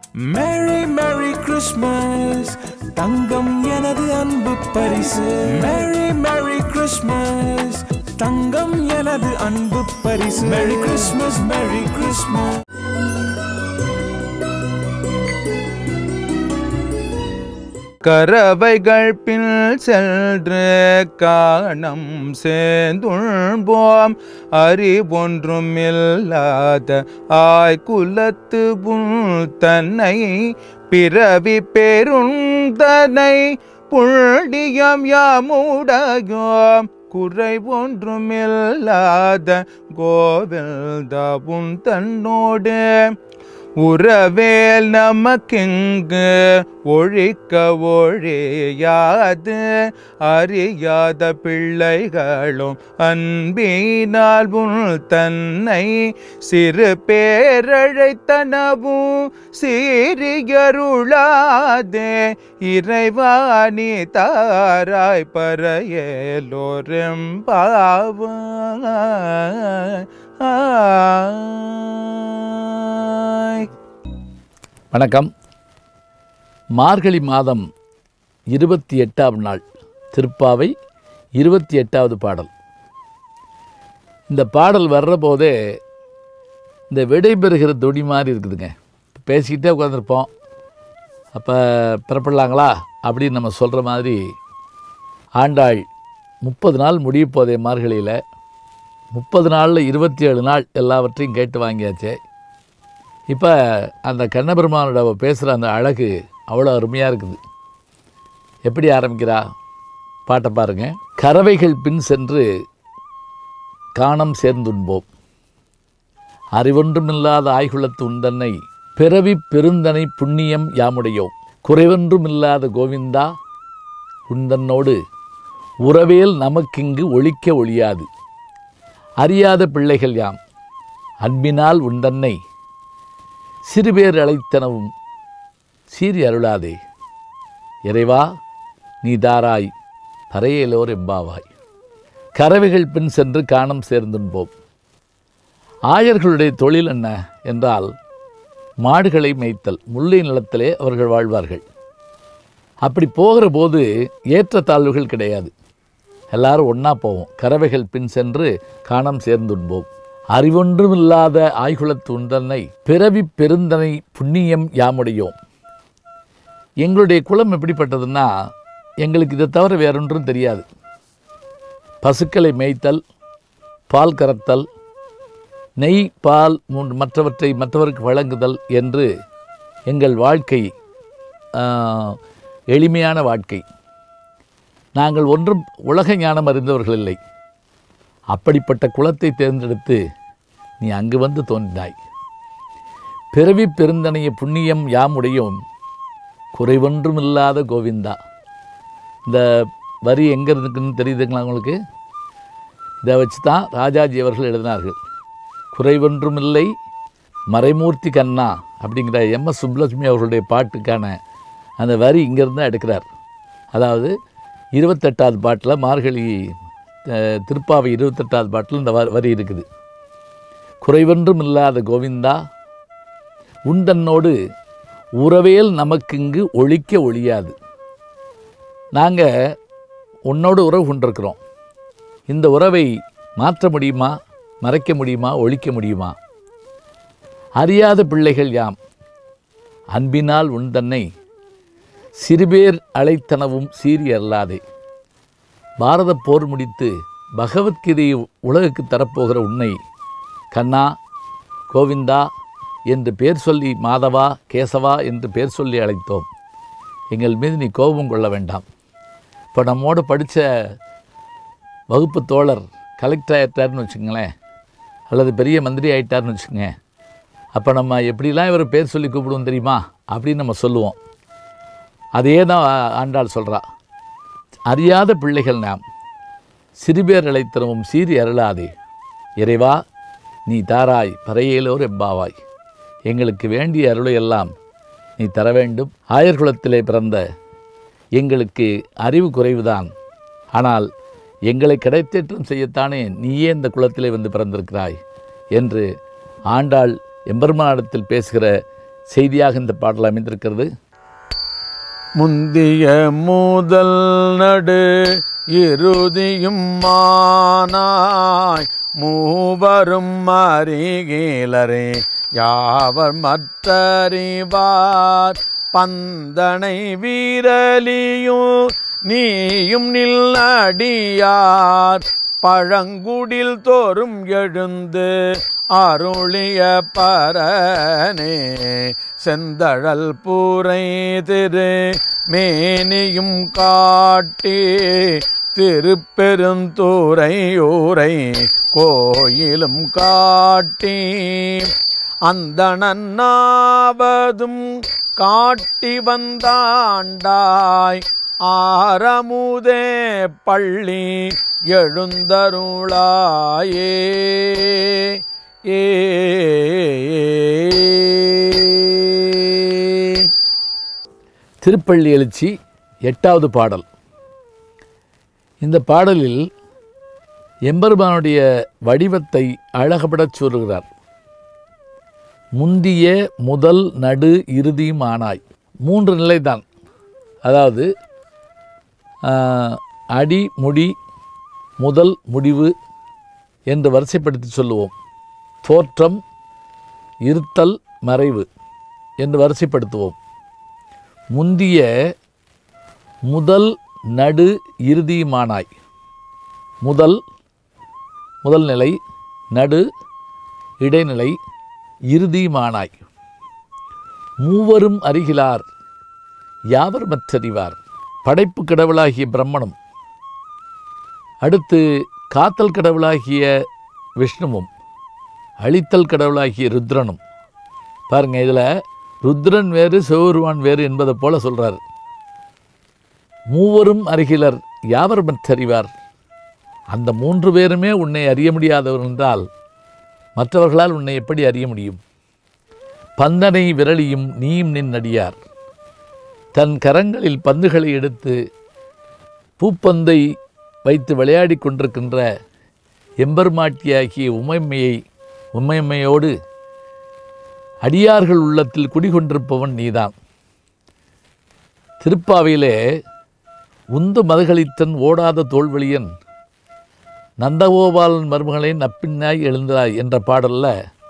மேரி merry Christmas தங்கம் எனது அன்பு பரிசு மேரி மேரி கிறிஸ்மஸ் தங்கம் எனது அன்பு பரிசு மேரி கிறிஸ்மஸ் மேரி கிறிஸ்மஸ் கறவைகள் பின் சென்று காணம் சேர்ந்துள்போம் அறிவொன்றும் இல்லாத ஆய்குலத்து புல் தன்னை பிறவி பெருந்தனை புள்ளியம் யாமுடையோம் குறை ஒன்றுமில்லாத கோவில்தவும் தன்னோடு உறவேல் நமக்கெங்கு ஒழிக்க ஒழியாது அறியாத பிள்ளைகளும் அன்பினால் உள் தன்னை சிறு பேரழைத்தனவும் சீரியருளாதே இறைவாணி தாராய் பறையலோரெம்பாவாய் வணக்கம் மார்கழி மாதம் இருபத்தி எட்டாம் நாள் திருப்பாவை இருபத்தி எட்டாவது பாடல் இந்த பாடல் வர்ற போதே இந்த விடைபெறுகிற துடி மாதிரி இருக்குதுங்க பேசிக்கிட்டே உட்காந்துருப்போம் அப்போ பிறப்படலாங்களா அப்படின்னு நம்ம சொல்கிற மாதிரி ஆண்டாள் முப்பது நாள் முடிய போதே மார்கழியில் முப்பது நாளில் இருபத்தி ஏழு நாள் எல்லாவற்றையும் கேட்டு வாங்கியாச்சு இப்போ அந்த கண்ணபெருமானோட அவ பேசுகிற அந்த அழகு அவ்வளோ அருமையாக இருக்குது எப்படி ஆரம்பிக்கிறா பாட்டை பாருங்க கறவைகள் பின் சென்று காணம் சேர்ந்துண்போம் அறிவொன்றுமில்லாத ஆய்குலத்து உந்தன்னை பிறவி பெருந்தனை புண்ணியம் யாமுடையோம் குறைவொன்றுமில்லாத கோவிந்தா உந்தன்னோடு உறவேல் நமக்கிங்கு ஒழிக்க ஒழியாது அறியாத பிள்ளைகள் யாம் அன்பினால் உந்தன்னை சிறுபேர் அழைத்தனவும் சீறி அருளாதே இறைவா நீ தாராய் தரையிலோர் எம்பாவாய் கறவைகள் பின் சென்று காணம் சேர்ந்துன்போம் ஆயர்களுடைய தொழில் என்ன என்றால் மாடுகளை மேய்த்தல் முல்லை நிலத்திலே அவர்கள் வாழ்வார்கள் அப்படி போகிற போது ஏற்றத்தாழ்வுகள் கிடையாது எல்லாரும் ஒன்றா போவோம் கறவைகள் பின் சென்று காணம் சேர்ந்துண்போம் அறிவொன்றுமில்லாத ஆய்குலத்து உண்டனை பிறவி பெருந்தனை புண்ணியம் யாமுடையோம் எங்களுடைய குலம் எப்படிப்பட்டதுன்னா எங்களுக்கு இதை தவிர வேறொன்றும் தெரியாது பசுக்களை மேய்த்தல் பால் கறத்தல் நெய் பால் மூன்று மற்றவற்றை மற்றவருக்கு வழங்குதல் என்று எங்கள் வாழ்க்கை ஆ, எளிமையான வாழ்க்கை நாங்கள் ஒன்றும் உலக ஞானம் அறிந்தவர்கள் இல்லை அப்படிப்பட்ட குலத்தை தேர்ந்தெடுத்து நீ அங்கு வந்து தோன்றினாய் பிறவி பெருந்தனைய புண்ணியம் யாமுடையோம் குறைவொன்றுமில்லாத கோவிந்தா இந்த வரி எங்கே இருக்குன்னு தெரியுதுங்களா உங்களுக்கு இதை வச்சு தான் ராஜாஜி அவர்கள் எழுதினார்கள் குறைவொன்றுமில்லை மறைமூர்த்தி கண்ணா அப்படிங்கிற எம் எஸ் சுப்புலட்சுமி அவர்களுடைய பாட்டுக்கான அந்த வரி இங்கேருந்து தான் எடுக்கிறார் அதாவது இருபத்தெட்டாவது பாட்டில் மார்கழி அஹ், திருப்பாவை இருபத்தெட்டாவது பாட்டில் இந்த வ- வரி இருக்குது குறைவொன்றும் இல்லாத கோவிந்தா உந்தன்னோடு உறவேல் நமக்கிங்கு ஒழிக்க ஒழியாது நாங்கள் உன்னோடு உறவு கொண்டிருக்கிறோம் இந்த உறவை மாற்ற முடியுமா மறைக்க முடியுமா ஒழிக்க முடியுமா அறியாத பிள்ளைகள் யாம் அன்பினால் உன் தன்னை சிறுபேர் அழைத்தனவும் சீறி அல்லாதே பாரத போர் முடித்து பகவத்கீதையை உலகுக்கு தரப்போகிற உன்னை கண்ணா கோவிந்தா என்று பேர் சொல்லி மாதவா கேசவா என்று பேர் சொல்லி அழைத்தோம் எங்கள் மீது நீ கோபம் கொள்ள வேண்டாம் இப்போ நம்மோடு படித்த வகுப்பு தோழர் கலெக்டர் ஆகிட்டார்னு வச்சுங்களேன் அல்லது பெரிய மந்திரி ஆகிட்டார்னு வச்சுக்கோங்க அப்போ நம்ம எப்படிலாம் இவர் பேர் சொல்லி கூப்பிடுவோம் தெரியுமா அப்படின்னு நம்ம சொல்லுவோம் அதே தான் ஆ- ஆண்டாள் சொல்கிறா அறியாத பிள்ளைகள் நாம் சிறுபேர் அழைத்தனவும் சீறி அருளாதே இறைவா நீ தாராய் பறையேலோர் எம்பாவாய் எங்களுக்கு வேண்டிய அருளையெல்லாம் நீ தர வேண்டும் ஆயர்குலத்திலே பிறந்த எங்களுக்கு அறிவு குறைவுதான் ஆனால் எங்களை கிடைத்தேற்றம் செய்யத்தானே நீயே இந்த குலத்திலே வந்து பிறந்திருக்கிறாய் என்று ஆண்டாள் எம்பெருமானிடத்தில் பேசுகிற செய்தியாக இந்த பாடல் அமைந்திருக்கிறது முந்திய முதல் நடு இறுதியும் மானாய் மூவரும் அறிகீலரே யாவர் மற்றறிவார் பந்தனை வீரலியும் நீயும் நில்லடியார் பழங்குடில் தோறும் எழுந்து அருளிய பரனே செந்தழல் பூரை திரு மேனியும் காட்டி திருப்பெருந்தூரை ஊரை கோயிலும் காட்டி அந்த நன்னாவதும் காட்டி வந்தாண்டாய் ஆரமுதே பள்ளி எழுந்தருளாயே ஏ திருப்பள்ளி எழுச்சி எட்டாவது பாடல் இந்த பாடலில் எம்பெருமானுடைய வடிவத்தை அழகப்படச் சொல்கிறார் முந்திய முதல் நடு இறுதியும் ஆனாய் மூன்று நிலைதான் அதாவது ஆஹ், அடி முடி முதல் முடிவு என்று வரிசைப்படுத்தி சொல்லுவோம் தோற்றம் இருத்தல் மறைவு என்று வரிசைப்படுத்துவோம் முந்திய முதல் நடு இறுதியுமானாய் முதல் முதல் நிலை நடு இடைநிலை இறுதியுமானாய் மூவரும் அறிகிலார் யாவர் மற்றறிவார் படைப்பு கடவுளாகிய பிரம்மனும் அடுத்து காத்தல் கடவுளாகிய விஷ்ணுவும் அழித்தல் கடவுளாகிய ருத்ரனும் பாருங்க இதில் ருத்ரன் வேறு சிவபெருமான் வேறு என்பதை போல சொல்றார் மூவரும் அருகிலர் யாவர் மற்றறிவார் அந்த மூன்று பேருமே உன்னை அறிய முடியாதவர் என்றால் மற்றவர்களால் உன்னை எப்படி அறிய முடியும் பந்தனை விரலியும் நீயும் நின் அடியார் தன் கரங்களில் பந்துகளை எடுத்து பூப்பந்தை வைத்து விளையாடிக் கொண்டிருக்கின்ற எம்பெருமாட்டியாகிய உமைமையை உமைமையோடு அடியார்கள் உள்ளத்தில் குடிகொண்டிருப்பவன் நீதான் திருப்பாவையிலே உந்து மதகளித்தன் ஓடாத தோல்வழியன் நந்தகோபாலன் மருமகளை நப்பின்னாய் எழுந்தாய் என்ற பாடல்ல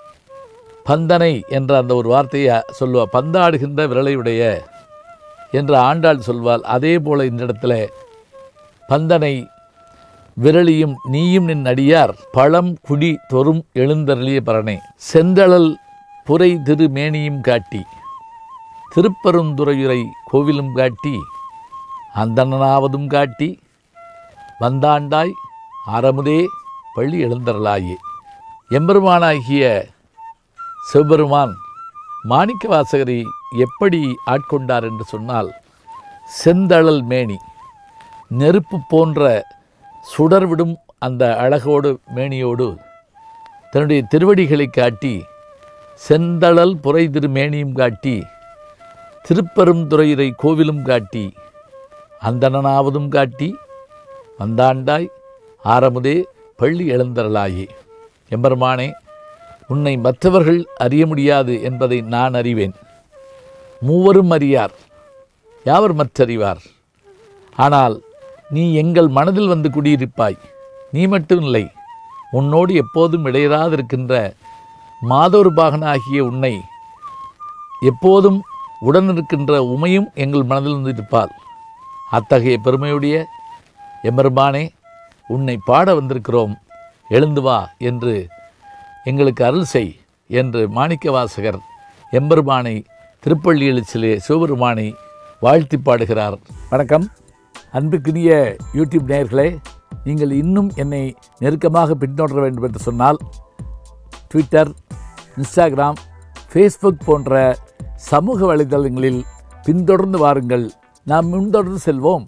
பந்தனை என்ற அந்த ஒரு வார்த்தையை சொல்லுவா பந்தாடுகின்ற விரலையுடைய என்று ஆண்டாள் சொல்வாள் அதே போல இந்த இடத்துல பந்தனை விரலியும் நீயும் நின் அடியார் பழம் குடி தொறும் எழுந்தருளிய பரணே செந்தழல் புரை திரு மேனியும் காட்டி திருப்பெருந்துறையுரை கோவிலும் காட்டி அந்தணனாவதும் காட்டி வந்தாண்டாய் அறமுதே பள்ளி எழுந்தருளாயே எம்பெருமானாகிய சிவபெருமான் மாணிக்க வாசகரை எப்படி ஆட்கொண்டார் என்று சொன்னால் செந்தழல் மேனி நெருப்பு போன்ற சுடர்விடும் அந்த அழகோடு மேனியோடு தன்னுடைய திருவடிகளை காட்டி செந்தழல் புரை திருமேனியும் காட்டி திருப்பெருந்துறையுரை கோவிலும் காட்டி அந்தணனாவதும் காட்டி வந்தாண்டாய் ஆரமுதே பள்ளி எழுந்தரலாயே எம்பெருமானே உன்னை மற்றவர்கள் அறிய முடியாது என்பதை நான் அறிவேன் மூவரும் அறியார் யாவர் மற்றறிவார் ஆனால் நீ எங்கள் மனதில் வந்து குடியிருப்பாய் நீ மட்டும் இல்லை உன்னோடு எப்போதும் இடையராதிருக்கின்ற மாதோர் பாகனாகிய உன்னை எப்போதும் உடனிருக்கின்ற உமையும் எங்கள் மனதில் வந்து இருப்பாள் அத்தகைய பெருமையுடைய எம்பெருமானே உன்னை பாட வந்திருக்கிறோம் எழுந்து வா என்று எங்களுக்கு அருள் செய் என்று மாணிக்கவாசகர் எம்பெருமானை திருப்பள்ளி எழுச்சிலே சிவபெருமானை வாழ்த்தி பாடுகிறார் வணக்கம் அன்புக்குரிய யூடியூப் நேயர்களே நீங்கள் இன்னும் என்னை நெருக்கமாக பின்தொடர வேண்டும் என்று சொன்னால் ட்விட்டர் இன்ஸ்டாகிராம் ஃபேஸ்புக் போன்ற சமூக வலைதளங்களில் பின்தொடர்ந்து வாருங்கள் நாம் முன்தொடர்ந்து செல்வோம்